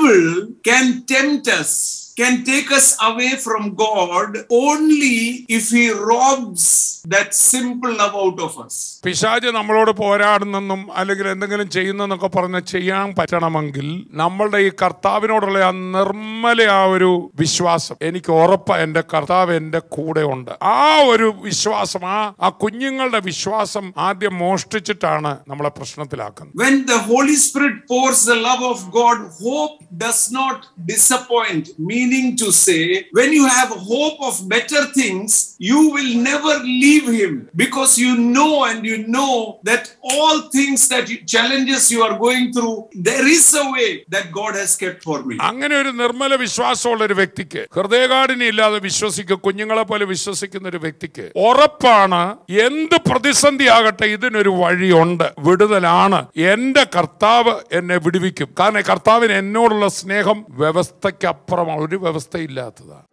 devil can tempt us, can take us away from God only if he robs that simple love out of us. പിശാജ് നമ്മളോട് പോരാടുന്നെന്നും അല്ലെങ്കിൽ എന്തെങ്കിലും ചെയ്യുന്നെന്നൊക്കെ പറഞ്ഞ് ചെയ്യാൻ പറ്റണമെങ്കിൽ നമ്മളുടെ ഈ കർത്താവിനോടുള്ള ആ നിർമ്മല ആ ഒരു വിശ്വാസം എനിക്ക് ഉറപ്പ എൻ്റെ കർത്താവ് എൻ്റെ കൂടെ ഉണ്ട് ആ ഒരു വിശ്വാസം ആ ആ കുഞ്ഞുങ്ങളുടെ വിശ്വാസം ആദ്യം മോഷ്ടിച്ചിട്ടാണ് നമ്മളെ പ്രശ്നത്തിലാക്കുന്നത് When the Holy Spirit pours the love of God, hope does not disappoint. Meaning to say, when you have hope of better things, you will never leave Him because you know and you know that all things that you, challenges you are going through, there is a way that God has kept for me. അങ്ങനെ ഒരു നിർമ്മല വിശ്വാസമുള്ള ഒരു വ്യക്തിക്ക് ഹൃദയകാഠിനി ഇല്ലാതെ വിശ്വസിക്കുക കുഞ്ഞുങ്ങളെ പോലെ വിശ്വസിക്കുന്ന ഒരു വ്യക്തിക്ക് ഉറപ്പാണ് എന്ത് പ്രതിസന്ധി ആകട്ടെ ഇതിനൊരു വഴിയുണ്ട് വിടുതലാണ് എന്റെ കർത്താവ് എന്നെ വിടുവിക്കും കാരണം കർത്താവിന് എന്നോടുള്ള സ്നേഹം വ്യവസ്ഥയ്ക്കപ്പുറമാണ് ഒരു വ്യവസ്ഥയില്ലാത്തതാണ്